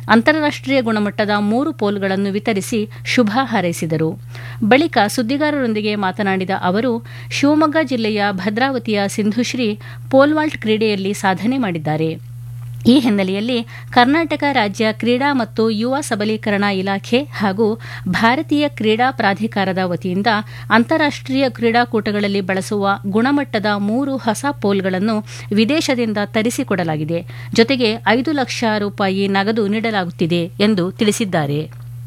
ಅಂತಾರಾಷ್ಟೀಯ ಗುಣಮಟ್ಟದ ಮೂರು ಪೋಲ್ಗಳನ್ನು ವಿತರಿಸಿ ಶುಭ ಹಾರೈಸಿದರು ಬಳಿಕ ಸುದ್ದಿಗಾರರೊಂದಿಗೆ ಮಾತನಾಡಿದ ಅವರು ಶಿವಮೊಗ್ಗ ಜಿಲ್ಲೆಯ ಭದ್ರಾವತಿಯ ಸಿಂಧುಶ್ರೀ ಪೋಲ್ವಾಲ್ಟ್ ಕ್ರೀಡೆಯಲ್ಲಿ ಸಾಧನೆ ಮಾಡಿದ್ದಾರೆ ಈ ಹಿನ್ನೆಲೆಯಲ್ಲಿ ಕರ್ನಾಟಕ ರಾಜ್ಯ ಕ್ರೀಡಾ ಮತ್ತು ಯುವ ಸಬಲೀಕರಣ ಇಲಾಖೆ ಹಾಗೂ ಭಾರತೀಯ ಕ್ರೀಡಾ ಪ್ರಾಧಿಕಾರದ ವತಿಯಿಂದ ಅಂತಾರಾಷ್ಟೀಯ ಕ್ರೀಡಾಕೂಟಗಳಲ್ಲಿ ಬಳಸುವ ಗುಣಮಟ್ಟದ ಮೂರು ಹೊಸ ಪೋಲ್ಗಳನ್ನು ವಿದೇಶದಿಂದ ತರಿಸಿಕೊಡಲಾಗಿದೆ ಜೊತೆಗೆ ಐದು ಲಕ್ಷ ರೂಪಾಯಿ ನಗದು ನೀಡಲಾಗುತ್ತಿದೆ ಎಂದು ತಿಳಿಸಿದ್ದಾರೆ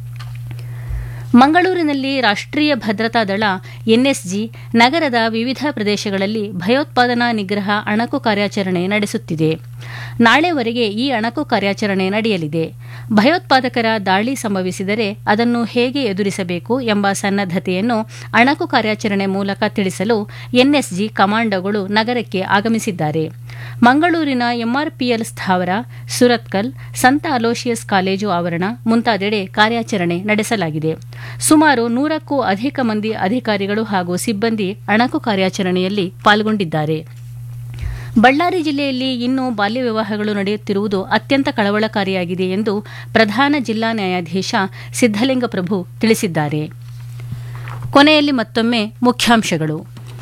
ಮಂಗಳೂರಿನಲ್ಲಿ ರಾಷ್ಟ್ರೀಯ ಭದ್ರತಾ ದಳ ಎನ್ಎಸ್ಜಿ ನಗರದ ವಿವಿಧ ಪ್ರದೇಶಗಳಲ್ಲಿ ಭಯೋತ್ಪಾದನಾ ನಿಗ್ರಹ ಅಣಕು ಕಾರ್ಯಾಚರಣೆ ನಡೆಸುತ್ತಿದೆ ನಾಳೆವರೆಗೆ ಈ ಅಣಕು ಕಾರ್ಯಾಚರಣೆ ನಡೆಯಲಿದೆ ಭಯೋತ್ಪಾದಕರ ದಾಳಿ ಸಂಭವಿಸಿದರೆ ಅದನ್ನು ಹೇಗೆ ಎದುರಿಸಬೇಕು ಎಂಬ ಸನ್ನದ್ದತೆಯನ್ನು ಅಣಕು ಕಾರ್ಯಾಚರಣೆ ಮೂಲಕ ತಿಳಿಸಲು ಎನ್ಎಸ್ಜಿ ಕಮಾಂಡೋಗಳು ನಗರಕ್ಕೆ ಆಗಮಿಸಿದ್ದಾರೆ ಮಂಗಳೂರಿನ ಎಂಆರ್ಪಿಎಲ್ ಸ್ಥಾವರ ಸುರತ್ಕಲ್ ಸಂತ ಅಲೋಶಿಯಸ್ ಕಾಲೇಜು ಆವರಣ ಮುಂತಾದೆಡೆ ಕಾರ್ಯಾಚರಣೆ ನಡೆಸಲಾಗಿದೆ ಸುಮಾರು ನೂರಕ್ಕೂ ಅಧಿಕ ಮಂದಿ ಅಧಿಕಾರಿಗಳು ಹಾಗೂ ಸಿಬ್ಬಂದಿ ಅಣಕು ಕಾರ್ಯಾಚರಣೆಯಲ್ಲಿ ಪಾಲ್ಗೊಂಡಿದ್ದಾರೆ ಬಳ್ಳಾರಿ ಜಿಲ್ಲೆಯಲ್ಲಿ ಇನ್ನೂ ಬಾಲ್ಯ ವಿವಾಹಗಳು ನಡೆಯುತ್ತಿರುವುದು ಅತ್ಯಂತ ಕಳವಳಕಾರಿಯಾಗಿದೆ ಎಂದು ಪ್ರಧಾನ ಜಿಲ್ಲಾ ನ್ಯಾಯಾಧೀಶ ಸಿದ್ದಲಿಂಗ ಪ್ರಭು ತಿಳಿಸಿದ್ದಾರೆ ಕೊನೆಯಲ್ಲಿ ಮತ್ತೊಮ್ಮೆ ಮುಖ್ಯಾಂಶಗಳು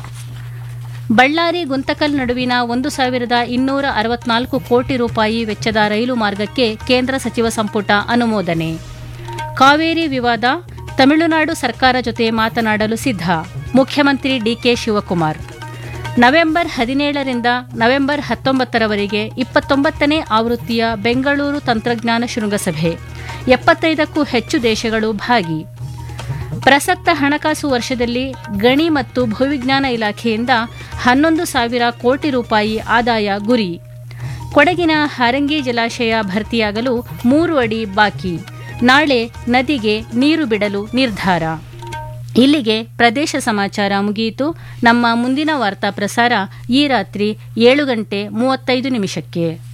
ಬಳ್ಳಾರಿ ಗುಂತಕಲ್ ನಡುವಿನ ಒಂದು ಸಾವಿರದ ಇನ್ನೂರ ಅರವತ್ನಾಲ್ಕು ಕೋಟಿ ರೂಪಾಯಿ ವೆಚ್ಚದ ರೈಲು ಮಾರ್ಗಕ್ಕೆ ಕೇಂದ್ರ ಸಚಿವ ಸಂಪುಟ ಅನುಮೋದನೆ ಕಾವೇರಿ ವಿವಾದ ತಮಿಳುನಾಡು ಸರ್ಕಾರ ಜೊತೆ ಮಾತನಾಡಲು ಸಿದ್ಧ ಮುಖ್ಯಮಂತ್ರಿ ಡಿಕೆ ಶಿವಕುಮಾರ್ ನವೆಂಬರ್ ಹದಿನೇಳರಿಂದ ನವೆಂಬರ್ ಹತ್ತೊಂಬತ್ತರವರೆಗೆ ಇಪ್ಪತ್ತೊಂಬತ್ತನೇ ಆವೃತ್ತಿಯ ಬೆಂಗಳೂರು ತಂತ್ರಜ್ಞಾನ ಶೃಂಗಸಭೆ ಎಪ್ಪತ್ತೈದಕ್ಕೂ ಹೆಚ್ಚು ದೇಶಗಳು ಭಾಗಿ ಪ್ರಸಕ್ತ ಹಣಕಾಸು ವರ್ಷದಲ್ಲಿ ಗಣಿ ಮತ್ತು ಭೂವಿಜ್ಞಾನ ಇಲಾಖೆಯಿಂದ ಹನ್ನೊಂದು ಸಾವಿರ ಕೋಟಿ ರೂಪಾಯಿ ಆದಾಯ ಗುರಿ ಕೊಡಗಿನ ಹಾರಂಗಿ ಜಲಾಶಯ ಭರ್ತಿಯಾಗಲು ಮೂರು ಅಡಿ ಬಾಕಿ ನಾಳೆ ನದಿಗೆ ನೀರು ಬಿಡಲು ನಿರ್ಧಾರ ಇಲ್ಲಿಗೆ ಪ್ರದೇಶ ಸಮಾಚಾರ ಮುಗಿಯಿತು ನಮ್ಮ ಮುಂದಿನ ವಾರ್ತಾ ಪ್ರಸಾರ ಈ ರಾತ್ರಿ ಏಳು ಗಂಟೆ ಮೂವತ್ತೈದು ನಿಮಿಷಕ್ಕೆ